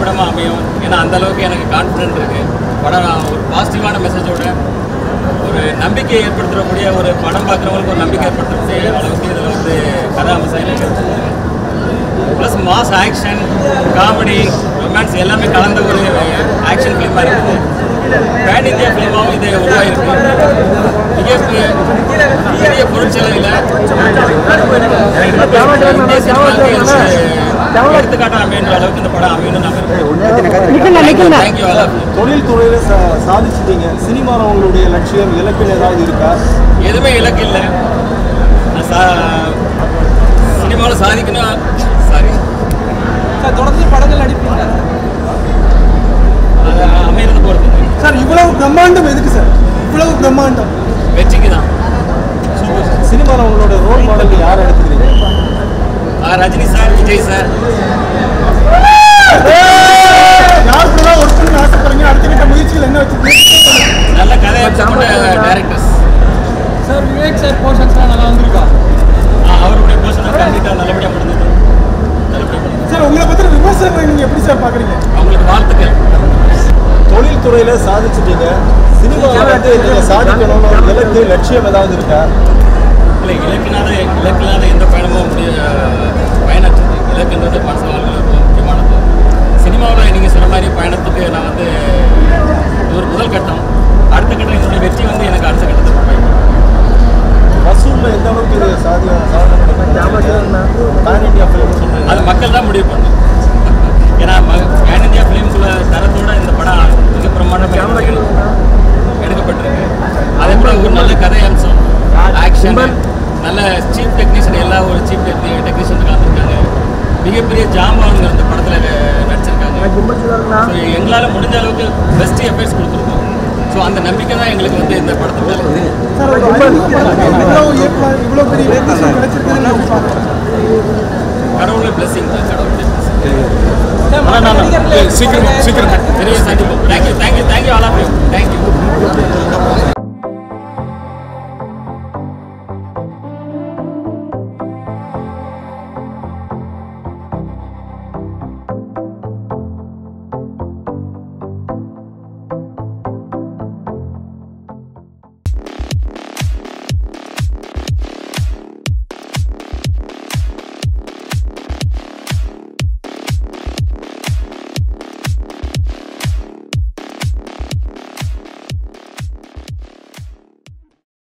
படமாக அமையும் ஏன்னா அந்த அளவுக்கு எனக்கு கான்ஃபிடென்ட் இருக்கு படம் ஒரு பாசிட்டிவான மெசேஜோட ஒரு நம்பிக்கை ஏற்படுத்தக்கூடிய ஒரு படம் பார்க்குறவங்களுக்கு ஒரு நம்பிக்கை ஏற்படுத்தக்கூடிய அளவுக்கு இதில் வந்து கதாம்சம் இருக்கு plus mass action comedy romance எல்லாமே கலந்த ஒரு ஆக்ஷன் ஃபிலிமாக இருக்குது பேன் இந்தியா ஃபிலிமாகவும் இது உருவாயிருக்கு மிக பெரிய பெரிய பொருட்செலவில் இந்திய சினிமாவுக்கு இது ஒரு எடுத்துக்காட்டாக அமைன்ற அளவுக்கு இந்த படம் அமையணும்னு நம்புறேன் தேங்க்யூ ஆல் ஆஃப் தொழில் துறையில சா- சாதிச்சிட்டீங்க சினிமாவில் உங்களுடைய லட்சியம் இலக்குன்னு ஏதாவது இருக்கா எதுவுமே இலக்கு இல்லை நான் சா சினிமாவில் சாதிக்கணும் சாரி சார் தொடர்ந்து படங்கள் நடிப்பீங்க அது அமையிறது பொறுத்து சார் இவ்வளவு பிரம்மாண்டம் எதுக்கு சார் இவ்வளவு பிரம்மாண்டம் வெற்றிக்கு தான் சினிமாவில் உங்களோட ரோல் மாடலுக்கு யார் எடுத்துக்கிறீங்க ஆ, ரஜினி சார் விஜய் சார் யார் கூட ஒர்க் பண்ண ஆசைப்படுறீங்க அடுத்த கட்ட முயற்சிகள் என்ன வச்சிருக்கீங்க நல்ல கதையை கொண்ட டேரக்டர்ஸ் சார் விவேக் சார் போர்ஷன்ஸ்லாம் நல்லா வந்திருக்கா அவருடைய பர்சனல் கம்ப்ளீட்டாக நல்லபடியாக முடிஞ்சது நல்லபடியாக முடிஞ்சது சார் உங்களை பத்தின விமர்சனங்களை நீங்க எப்படி சார் பாக்குறீங்க அவங்களுக்கு வாழ்த்துக்கள் தொழில் துறையில சாதிச்சிட்டீங்க சினிமாவில் வந்து நீங்க சாதிக்கணும்னு ஒரு இலக்கு லட்சியம் ஏதாவது இருக்கா இல்லை இலக்கினாத இலக்கில்லாத எந்த பயணமும் முடிய பயணத்துக்கு இலக்குன்றது மனசு வாழ்க்கையில் ரொம்ப முக்கியமானது சினிமாவில் நீங்கள் சொன்ன மாதிரி பயணத்துக்கு நான் வந்து இது ஒரு முதல் கட்டம் அடுத்த கட்டம் என்னுடைய வெற்றி வந்து எனக்கு அடுத்த கட்டத்துக்கு பயணம் வசூல்ல எந்த அளவுக்கு இது சாதிய சாதனை பேன் இந்தியா ஃபிலிம் சொன்னீங்க அது மக்கள் தான் முடிவு பண்ணும் ஏன்னா பேன் இந்தியா ஃபிலிம்குள்ள தரத்தோட இந்த படம் மிக பிரமாண்டமாக எடுக்கப்பட்டிருக்கு அதே போல ஒரு நல்ல கதை அம்சம் ஆக்ஷன் நல்ல சீப் டெக்னீஷியன் எல்லா ஒரு சீப் டெக்னீஷியன் கலந்துருக்காங்க மிகப்பெரிய ஜாம்பவான்கள் இந்த படத்தில் நடிச்சிருக்காங்க ஸோ எங்களால் முடிஞ்ச அளவுக்கு பெஸ்ட் எஃபர்ட்ஸ் கொடுத்துருக்கோம் ஸோ அந்த நம்பிக்கை தான் எங்களுக்கு வந்து இந்த படத்து மேல இருக்கு. சார் ஒரு இவ்வளவு இயக்குனர் இவ்வளவு பெரிய recognition கிடைச்சிருக்குதுன்னு நீங்க எப்படி பாக்குறீங்க கடவுளுடைய பிளெஸிங் தான் கடவுளுடைய blessing. சீக்கிரம் சீக்கிரம் சரி